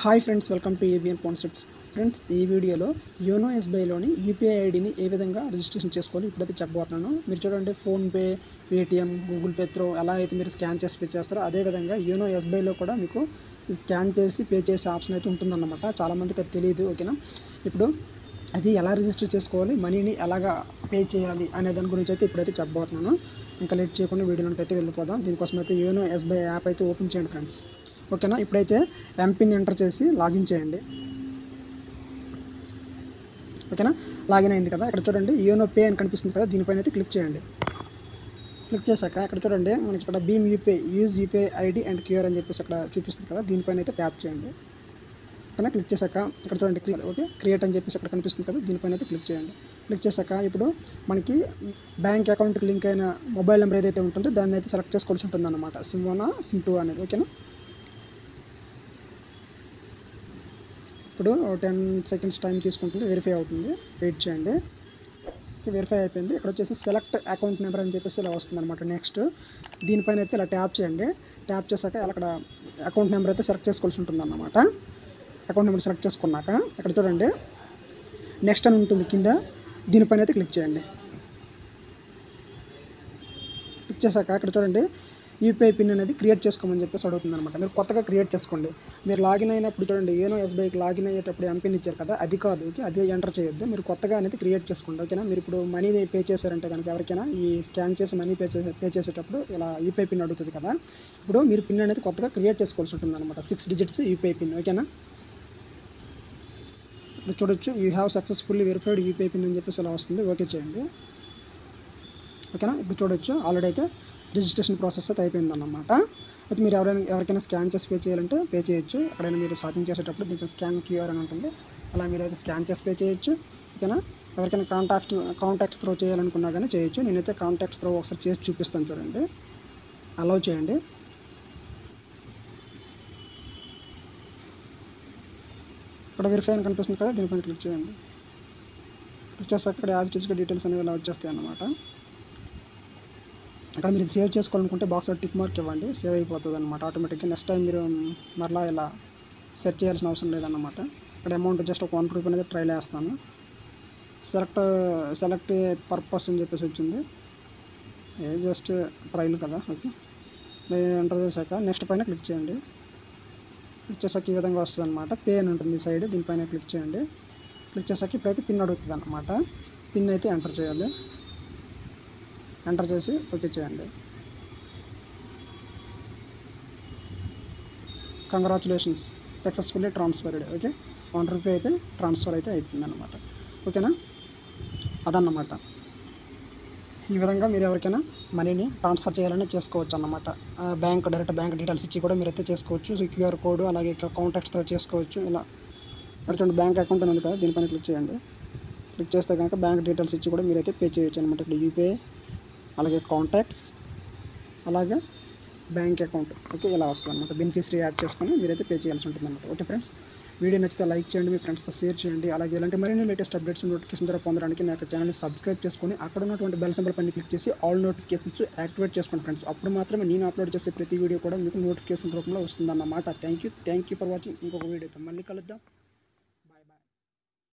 hi friends welcome to ABN concepts friends ఈ వీడియోలో YONO ఎస్బీఐలోని UPI ఐడిని ఏ విధంగా రిజిస్ట్రేషన్ చేసుకోవాలి ఇప్పుడైతే చెప్పబోతున్నాను మీరు చూడండి PhonePe Paytm Google Pay through ఎలా అయితే మీరు స్కాన్ చేసి పే చేస్తారో అదేవిధంగా యోనో ఎస్బీఐలో కూడా మీకు స్కాన్ చేసి పే చేసే ఆప్షన్ అయితే ఉంటుందన్నమాట చాలామందికి అది తెలియదు ఓకేనా ఇప్పుడు అది ఎలా రిజిస్టర్ చేసుకోవాలి మనీని ఎలాగా పే చేయాలి అనే దాని గురించి అయితే ఇప్పుడైతే చెప్పబోతున్నాను ఇంకా లేట్ చేయకుండా వీడియోలోకి అయితే వెళ్ళిపోదాం దీనికోసం అయితే యోనో ఎస్బీఐ యాప్ అయితే ఓపెన్ చేయండి ఫ్రెండ్స్ ఓకేనా ఇప్పుడైతే ఎంపిన్ ఎంటర్ చేసి లాగిన్ చేయండి ఓకేనా లాగిన్ అయింది కదా ఇక్కడ చూడండి యోనో పే అని కనిపిస్తుంది కదా దీనిపైన అయితే క్లిక్ చేయండి క్లిక్ చేశాక ఇక్కడ చూడండి మనకి ఇక్కడ భీమ్ UPI use UPI ID and QR అని చెప్పేసి అక్కడ చూపిస్తుంది కదా దీనిపైన అయితే ట్యాప్ చేయండి ఓకేనా క్లిక్ చేశాక ఇక్కడ చూడండి క్లిక్ ఓకే క్రియేట్ అని చెప్పేసి అక్కడ కనిపిస్తుంది కదా దీనిపైన అయితే క్లిక్ చేయండి క్లిక్ చేశాక ఇప్పుడు మనకి బ్యాంక్ అకౌంట్కి లింక్ అయిన మొబైల్ నెంబర్ ఏదైతే ఉంటుందో దాన్ని అయితే సెలెక్ట్ చేసుకోవాల్సి ఉంటుంది అనమాట సిమ్ వన్ సిమ్ టూ అనేది ఓకేనా ఇప్పుడు టెన్ సెకండ్స్ టైం తీసుకుంటుంది వెరిఫై అవుతుంది వెయిట్ చేయండి వెరిఫై అయిపోయింది ఇక్కడ వచ్చేసి సెలెక్ట్ అకౌంట్ నెంబర్ అని చెప్పేసి ఇలా వస్తుంది అనమాట నెక్స్ట్ దీనిపైన అయితే ఇలా ట్యాప్ చేయండి ట్యాప్ చేశాక అక్కడ అకౌంట్ నెంబర్ అయితే సెలెక్ట్ చేసుకోవాల్సి ఉంటుంది అన్నమాట అకౌంట్ నెంబర్ సెలెక్ట్ చేసుకున్నాక ఇక్కడ చూడండి నెక్స్ట్ అని ఉంటుంది కింద దీనిపైన అయితే క్లిక్ చేయండి క్లిక్ చేశాక ఇక్కడ చూడండి యూపీఐ పిన్ అనేది క్రియేట్ చేసుకోమని చెప్పేసి అడుగుతుంది అనమాట మీరు కొత్తగా క్రియేట్ చేసుకోండి మీరు లాగిన్ అయినప్పుడు చూడండి ఏనో ఎస్బీఐకి లాగిన్ అయ్యేటప్పుడు ఎంపిన్ ఇచ్చారు కదా అది కాదు ఓకే అదే ఎంటర్ చేయొద్దు మీరు కొత్తగా అనేది క్రియేట్ చేసుకోండి ఓకేనా మీరు ఇప్పుడు మనీ పే చేశారంటే కనుక ఎవరికైనా ఈ స్కాన్ చేసి మనీ పే చేసే పే చేసేటప్పుడు ఇలా యూపీఐ పిన్ అడుగుతుంది కదా ఇప్పుడు మీరు పిన్ అనేది కొత్తగా క్రియేట్ చేసుకోవాల్సి ఉంటుంది అనమాట సిక్స్ డిజిట్స్ యూపీఐ పిన్ ఓకేనా ఇప్పుడు చూడొచ్చు you have successfully verified UPI pin అని చెప్పేసి అలా వస్తుంది ఓకే చేయండి ఓకేనా ఇప్పుడు చూడొచ్చు ఆల్రెడీ అయితే రిజిస్ట్రేషన్ ప్రాసెస్ అయితే అయిపోయిందన్నమాట అయితే మీరు ఎవరైనా ఎవరికైనా స్కాన్ చేసి పే చేయాలంటే పే చేయొచ్చు ఎక్కడైనా మీరు షాపింగ్ చేసేటప్పుడు దీనికి స్కాన్ క్యూఆర్ అని ఉంటుంది అలా మీరు అయితే స్కాన్ చేసి పే చేయొచ్చు ఓకేనా ఎవరికైనా కాంటాక్ట్ కాంటాక్ట్స్ త్రో చేయాలనుకున్నా కానీ చేయొచ్చు నేనైతే కాంటాక్ట్స్ త్రో ఒకసారి చేసి చూపిస్తాను చూడండి అలౌ చేయండి ఇక్కడ వెరిఫై అని కనిపిస్తుంది కదా దీనిపైన క్లిక్ చేయండి క్లిక్ చేస్తాక ఇక్కడ యాజ్ టీస్గా డీటెయిల్స్ అనేవి ఇలా వచ్చేస్తాయి అన్నమాట అక్కడ మీరు సేవ్ చేసుకోవాలనుకుంటే బాక్స్లో టిక్ మార్క్ ఇవ్వండి సేవ్ అయిపోతుంది అనమాట ఆటోమేటిక్గా నెక్స్ట్ టైం మీరు మరలా ఇలా సెర్చ్ చేయాల్సిన అవసరం లేదన్నమాట ఇక్కడ అమౌంట్ జస్ట్ ఒక వన్ రూపీ అనేది ట్రైల్ వేస్తాను సెలెక్ట్ సెలెక్ట్ పర్పస్ అని చెప్పేసి వచ్చింది జస్ట్ ట్రైల్ కదా ఓకే ఎంటర్ చేశాక నెక్స్ట్ పైన క్లిక్ చేయండి క్లిక్ చేసాక ఈ విధంగా వస్తుంది అనమాట పే అని ఉంటుంది సైడ్ దీనిపైన క్లిక్ చేయండి క్లిక్ చేసాక ఇప్పుడైతే పిన్ అడుగుతుంది అనమాట పిన్ అయితే ఎంటర్ చేయాలి ఎంటర్ చేసి ఓకే చేయండి congratulations successfully transferred okay one rupee అయితే ట్రాన్స్ఫర్ అయితే అయిపోయింది అనమాట ఓకేనా అదన్నమాట ఈ విధంగా మీరు ఎవరికైనా మనీని ట్రాన్స్ఫర్ చేయాలని చేసుకోవచ్చు అన్నమాట బ్యాంక్ డైరెక్ట్ బ్యాంక్ డీటెయిల్స్ ఇచ్చి కూడా మీరైతే చేసుకోవచ్చు క్యూఆర్ కోడ్ అలాగే కాంటాక్ట్స్తో చేసుకోవచ్చు ఇలా చూడండి బ్యాంక్ అకౌంట్ అనేది కదా దీనిపైన క్లిక్ చేయండి క్లిక్ చేస్తే కనుక బ్యాంక్ డీటెయిల్స్ ఇచ్చి కూడా మీరైతే పే చేయొచ్చు అనమాట ఇక్కడ యూపీఐ అలాగే కాంటాక్ట్స్ అలాగే బ్యాంక్ అకౌంట్ ఓకే ఇలా వస్తుంది అనమాట బెనిఫిషరీ యాడ్ చేసుకొని మీరైతే పే చేయాల్సి ఉంటుంది అనమాట ఓకే ఫ్రెండ్స్ వీడియో నచ్చితే లైక్ చేయండి మీ ఫ్రెండ్స్తో షేర్ చేయండి అలాగే ఇలాంటి మరిన్ని లేటెస్ట్ అప్డేట్స్ నోటిఫికేషన్ ద్వారా పొందడానికి నా యొక్క ఛానల్ని సబ్స్క్రైబ్ చేసుకొని అక్కడ ఉన్నటువంటి బెల్ సింబల్ పైన క్లిక్ చేసి ఆల్ నోటిఫికేషన్స్ యాక్టివేట్ చేసుకోండి ఫ్రెండ్స్ అప్పుడు మాత్రమే నేను అప్లోడ్ చేసే ప్రతి వీడియో కూడా మీకు నోటిఫికేషన్ రూపంలో వస్తుందన్నమాట thank you thank you for watching ఇంకొక వీడియోతో మళ్ళీ కలుద్దాం